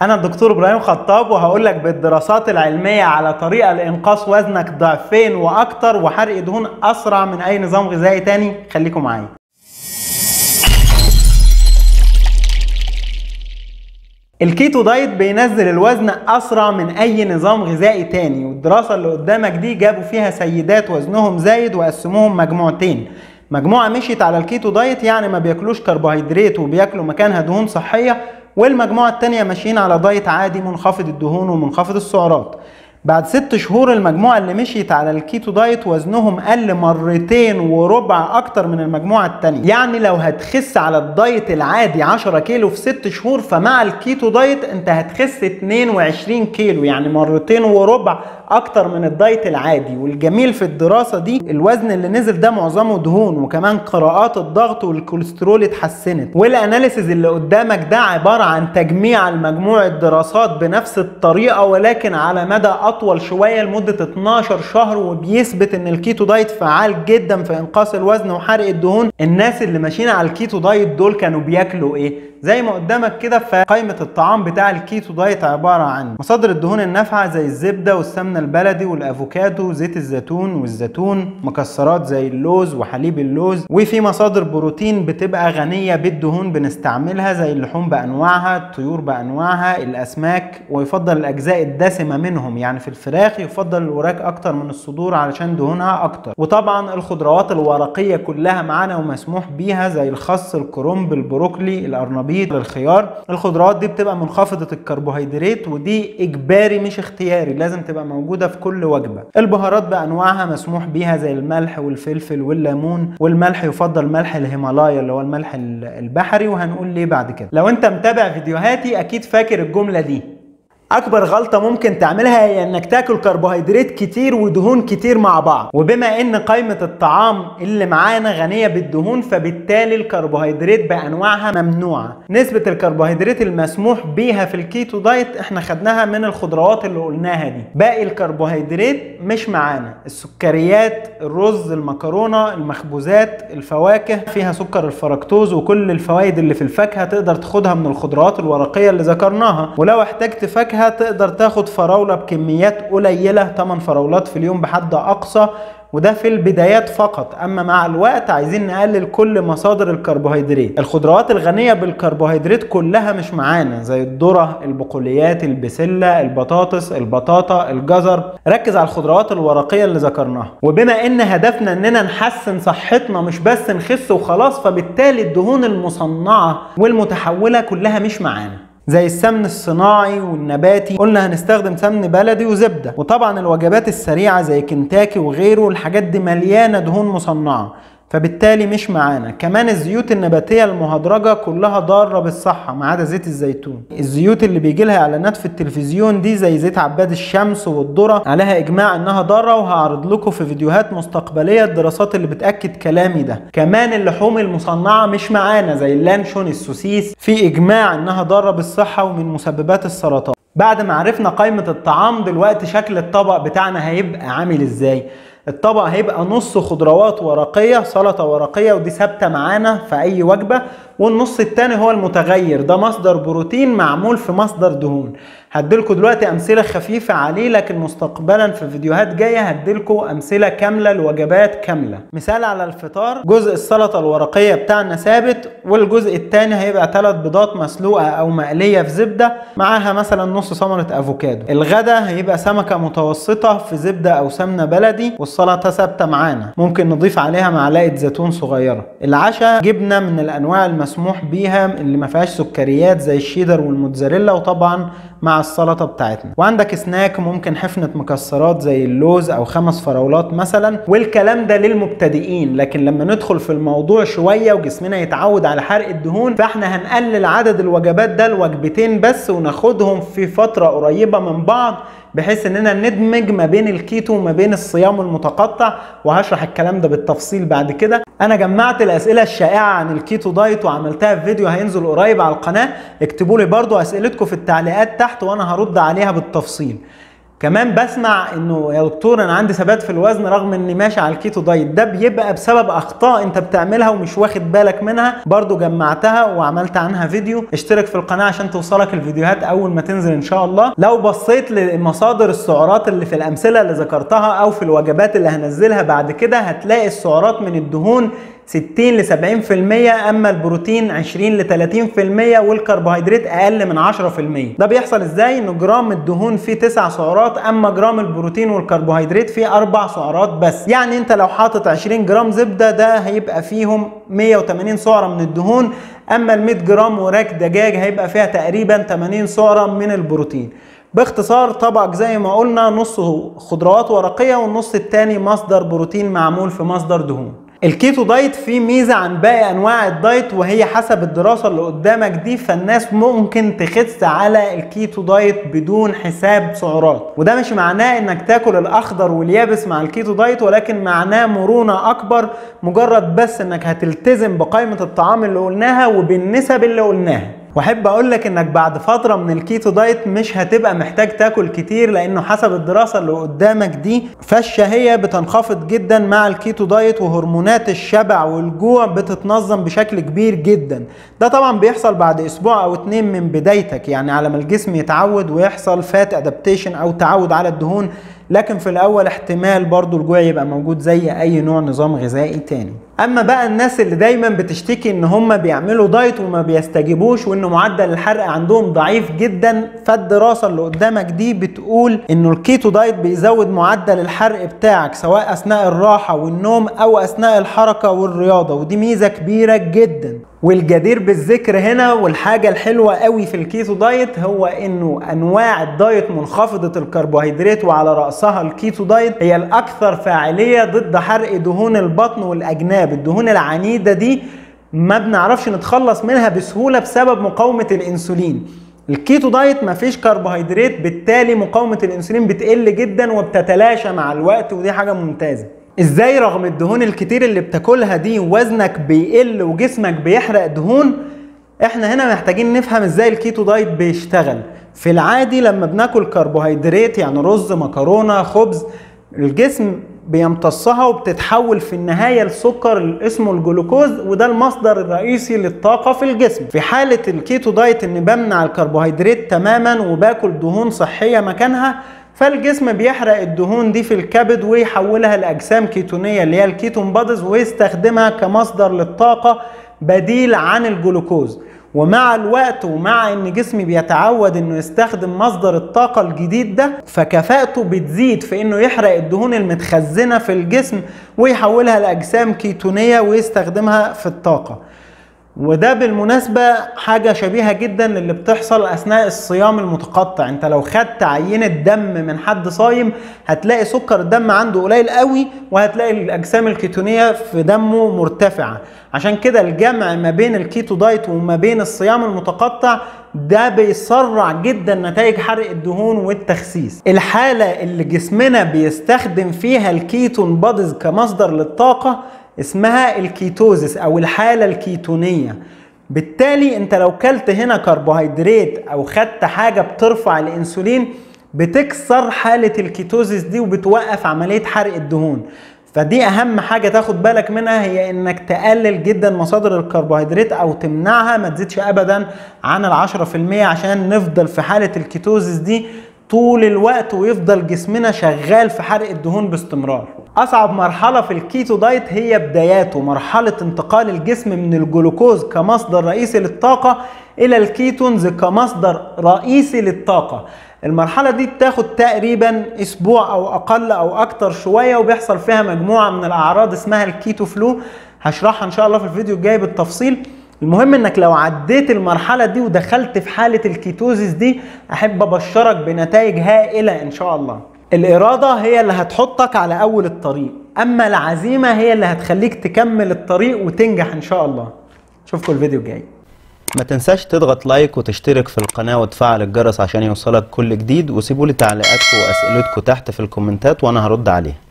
انا الدكتور ابراهيم خطاب وهقول لك بالدراسات العلميه على طريقه لانقاص وزنك ضعفين واكتر وحرق دهون اسرع من اي نظام غذائي تاني خليكم معايا الكيتو دايت بينزل الوزن اسرع من اي نظام غذائي تاني والدراسه اللي قدامك دي جابوا فيها سيدات وزنهم زايد وقسموهم مجموعتين مجموعه مشيت على الكيتو دايت يعني ما بياكلوش كربوهيدرات وبياكلوا مكانها دهون صحيه والمجموعه التانيه ماشيين على دايت عادي منخفض الدهون ومنخفض السعرات بعد ست شهور المجموعة اللي مشيت على الكيتو دايت وزنهم قل مرتين وربع أكتر من المجموعة التانية يعني لو هتخس على الدايت العادي 10 كيلو في ست شهور فمع الكيتو دايت أنت هتخس 22 كيلو يعني مرتين وربع أكتر من الدايت العادي والجميل في الدراسة دي الوزن اللي نزل ده معظمه دهون وكمان قراءات الضغط والكوليسترول اتحسنت والأناليسيز اللي قدامك ده عبارة عن تجميع المجموع الدراسات بنفس الطريقة ولكن على مدى اطول شويه لمده 12 شهر وبيثبت ان الكيتو دايت فعال جدا في انقاص الوزن وحرق الدهون الناس اللي ماشيين على الكيتو دايت دول كانوا بياكلوا ايه زي ما قدامك كده في قائمه الطعام بتاع الكيتو دايت عباره عن مصادر الدهون النافعه زي الزبده والسمنه البلدي والافوكادو وزيت الزيتون والزيتون مكسرات زي اللوز وحليب اللوز وفي مصادر بروتين بتبقى غنيه بالدهون بنستعملها زي اللحوم بانواعها الطيور بانواعها الاسماك ويفضل الاجزاء الدسمه منهم يعني في الفراخ يفضل الوراك اكتر من الصدور علشان دهونها اكتر وطبعا الخضروات الورقيه كلها معانا ومسموح بيها زي الخس الكرنب البروكلي الارنبيط الخيار الخضروات دي بتبقى منخفضه الكربوهيدرات ودي اجباري مش اختياري لازم تبقى موجوده في كل وجبه البهارات بانواعها مسموح بيها زي الملح والفلفل والليمون والملح يفضل ملح الهيمالايا اللي هو الملح البحري وهنقول ليه بعد كده لو انت متابع فيديوهاتي اكيد فاكر الجمله دي اكبر غلطه ممكن تعملها هي انك تاكل كربوهيدرات كتير ودهون كتير مع بعض وبما ان قائمه الطعام اللي معانا غنيه بالدهون فبالتالي الكربوهيدرات بانواعها ممنوعه نسبه الكربوهيدرات المسموح بيها في الكيتو دايت احنا خدناها من الخضروات اللي قلناها دي باقي الكربوهيدرات مش معانا السكريات الرز المكرونه المخبوزات الفواكه فيها سكر الفركتوز وكل الفوائد اللي في الفاكهه تقدر تاخدها من الخضروات الورقيه اللي ذكرناها ولو احتجت فاكهه تقدر تاخد فراولة بكميات قليلة 8 فراولات في اليوم بحد أقصى وده في البدايات فقط اما مع الوقت عايزين نقلل كل مصادر الكربوهيدرات الخضروات الغنيه بالكربوهيدرات كلها مش معانا زي الذره البقوليات البسله البطاطس البطاطا الجزر ركز على الخضروات الورقيه اللي ذكرناها وبما ان هدفنا اننا نحسن صحتنا مش بس نخس وخلاص فبالتالي الدهون المصنعه والمتحوله كلها مش معانا زي السمن الصناعي والنباتي قلنا هنستخدم سمن بلدي وزبدة وطبعا الوجبات السريعة زي كنتاكي وغيره الحاجات دي مليانة دهون مصنعة فبالتالي مش معانا كمان الزيوت النباتية المهدرجة كلها ضارة بالصحة ما عدا زيت الزيتون الزيوت اللي بيجي لها اعلانات في التلفزيون دي زي زيت عباد الشمس والذرة عليها اجماع انها ضارة وهعرض لكم في فيديوهات مستقبلية الدراسات اللي بتأكد كلامي ده كمان اللحوم المصنعة مش معانا زي اللانشون السوسيس في اجماع انها ضارة بالصحة ومن مسببات السرطان بعد ما عرفنا قائمة الطعام دلوقتي شكل الطبق بتاعنا هيبقى عامل ازاي الطبق هيبقى نص خضروات ورقيه سلطه ورقيه ودي ثابته معانا في اي وجبه والنص التاني هو المتغير ده مصدر بروتين معمول في مصدر دهون هديلكوا دلوقتي امثله خفيفه عليه لكن مستقبلا في فيديوهات جايه هديلكوا امثله كامله لوجبات كامله مثال على الفطار جزء السلطه الورقيه بتاعنا ثابت والجزء التاني هيبقى ثلاث بيضات مسلوقه او مقليه في زبده معاها مثلا نص ثمره افوكادو الغدا هيبقى سمكه متوسطه في زبده او سمنه بلدي والسلطه ثابته معانا ممكن نضيف عليها معلقه زيتون صغيره العشاء جبنه من الانواع المسموح بيها اللي ما فيهاش سكريات زي الشيدر والموتزاريلا وطبعا مع السلطه بتاعتنا وعندك سناك ممكن حفنه مكسرات زي اللوز او خمس فراولات مثلا والكلام ده للمبتدئين لكن لما ندخل في الموضوع شويه وجسمنا يتعود على حرق الدهون فاحنا هنقلل عدد الوجبات ده لوجبتين بس وناخدهم في فتره قريبه من بعض بحيث اننا ندمج ما بين الكيتو وما بين الصيام المتقطع وهشرح الكلام ده بالتفصيل بعد كده انا جمعت الاسئله الشائعه عن الكيتو دايت وعملتها في فيديو هينزل قريب على القناه اكتبوا لي برضو اسئلتكم في التعليقات تحت وانا هرد عليها بالتفصيل كمان بسمع انه يا دكتور انا عندي ثبات في الوزن رغم اني ماشي على الكيتو دايت ده بيبقى بسبب اخطاء انت بتعملها ومش واخد بالك منها برضو جمعتها وعملت عنها فيديو اشترك في القناه عشان توصلك الفيديوهات اول ما تنزل ان شاء الله لو بصيت لمصادر السعرات اللي في الامثله اللي ذكرتها او في الوجبات اللي هنزلها بعد كده هتلاقي السعرات من الدهون 60 ل 70% اما البروتين 20 ل 30% والكربوهيدرات اقل من 10% ده بيحصل ازاي ان جرام الدهون فيه 9 سعرات اما جرام البروتين والكربوهيدرات فيه 4 سعرات بس يعني انت لو حاطط 20 جرام زبده ده هيبقى فيهم 180 سعره من الدهون اما ال 100 جرام وراك دجاج هيبقى فيها تقريبا 80 سعره من البروتين باختصار طبق زي ما قلنا نصه خضروات ورقيه والنص التاني مصدر بروتين معمول في مصدر دهون الكيتو دايت فيه ميزه عن باقي انواع الدايت وهي حسب الدراسه اللي قدامك دي فالناس ممكن تخس على الكيتو دايت بدون حساب سعرات وده مش معناه انك تاكل الاخضر واليابس مع الكيتو دايت ولكن معناه مرونه اكبر مجرد بس انك هتلتزم بقائمه الطعام اللي قلناها وبالنسب اللي قلناها واحب اقول لك انك بعد فتره من الكيتو دايت مش هتبقى محتاج تاكل كتير لانه حسب الدراسه اللي قدامك دي فالشهيه بتنخفض جدا مع الكيتو دايت وهرمونات الشبع والجوع بتتنظم بشكل كبير جدا ده طبعا بيحصل بعد اسبوع او اتنين من بدايتك يعني على ما الجسم يتعود ويحصل فات ادابتيشن او تعود على الدهون لكن في الاول احتمال برضو الجوع يبقى موجود زي اي نوع نظام غذائي تاني اما بقى الناس اللي دايما بتشتكي ان هم بيعملوا دايت وما بيستجيبوش وان معدل الحرق عندهم ضعيف جدا فالدراسه اللي قدامك دي بتقول انه الكيتو دايت بيزود معدل الحرق بتاعك سواء اثناء الراحه والنوم او اثناء الحركه والرياضه ودي ميزه كبيره جدا والجدير بالذكر هنا والحاجه الحلوه قوي في الكيتو دايت هو انه انواع الدايت منخفضه الكربوهيدرات وعلى راسها الكيتو دايت هي الاكثر فاعليه ضد حرق دهون البطن والاجناب الدهون العنيده دي ما بنعرفش نتخلص منها بسهوله بسبب مقاومه الانسولين الكيتو دايت مفيش كربوهيدرات بالتالي مقاومه الانسولين بتقل جدا وبتتلاشى مع الوقت ودي حاجه ممتازه ازاي رغم الدهون الكتير اللي بتاكلها دي وزنك بيقل وجسمك بيحرق دهون احنا هنا محتاجين نفهم ازاي الكيتو دايت بيشتغل في العادي لما بناكل كربوهيدرات يعني رز مكرونه خبز الجسم بيمتصها وبتتحول في النهاية لسكر اسمه الجلوكوز وده المصدر الرئيسي للطاقة في الجسم في حالة الكيتو دايت ان بمنع الكربوهيدرات تماما وباكل دهون صحية مكانها فالجسم بيحرق الدهون دي في الكبد ويحولها لاجسام كيتونيه اللي هي الكيتون بادز ويستخدمها كمصدر للطاقه بديل عن الجلوكوز ومع الوقت ومع ان جسمي بيتعود انه يستخدم مصدر الطاقة الجديد ده فكفاءته بتزيد في انه يحرق الدهون المتخزنة في الجسم ويحولها لاجسام كيتونية ويستخدمها في الطاقة وده بالمناسبة حاجة شبيهة جدا للي بتحصل أثناء الصيام المتقطع انت لو خدت عينة دم من حد صايم هتلاقي سكر الدم عنده قليل قوي وهتلاقي الأجسام الكيتونية في دمه مرتفعة عشان كده الجمع ما بين الكيتو دايت وما بين الصيام المتقطع ده بيسرع جدا نتائج حرق الدهون والتخسيس الحالة اللي جسمنا بيستخدم فيها الكيتون بادز كمصدر للطاقة اسمها الكيتوزس او الحاله الكيتونيه بالتالي انت لو كلت هنا كربوهيدرات او خدت حاجه بترفع الانسولين بتكسر حاله الكيتوزس دي وبتوقف عمليه حرق الدهون فدي اهم حاجه تاخد بالك منها هي انك تقلل جدا مصادر الكربوهيدرات او تمنعها ما تزيدش ابدا عن العشرة في المية عشان نفضل في حاله الكيتوزس دي طول الوقت ويفضل جسمنا شغال في حرق الدهون باستمرار اصعب مرحله في الكيتو دايت هي بداياته مرحله انتقال الجسم من الجلوكوز كمصدر رئيسي للطاقه الى الكيتونز كمصدر رئيسي للطاقه المرحلة دي بتاخد تقريبا اسبوع او اقل او اكتر شوية وبيحصل فيها مجموعة من الاعراض اسمها الكيتو فلو هشرحها ان شاء الله في الفيديو الجاي بالتفصيل المهم انك لو عديت المرحله دي ودخلت في حاله الكيتوزيس دي احب ابشرك بنتائج هائله ان شاء الله الاراده هي اللي هتحطك على اول الطريق اما العزيمه هي اللي هتخليك تكمل الطريق وتنجح ان شاء الله اشوفكم الفيديو الجاي ما تنساش تضغط لايك وتشترك في القناة وتفعل الجرس عشان يوصلك كل جديد وسيبوا لي تعليقاتكم واسئلتكم تحت في الكومنتات وانا هرد عليها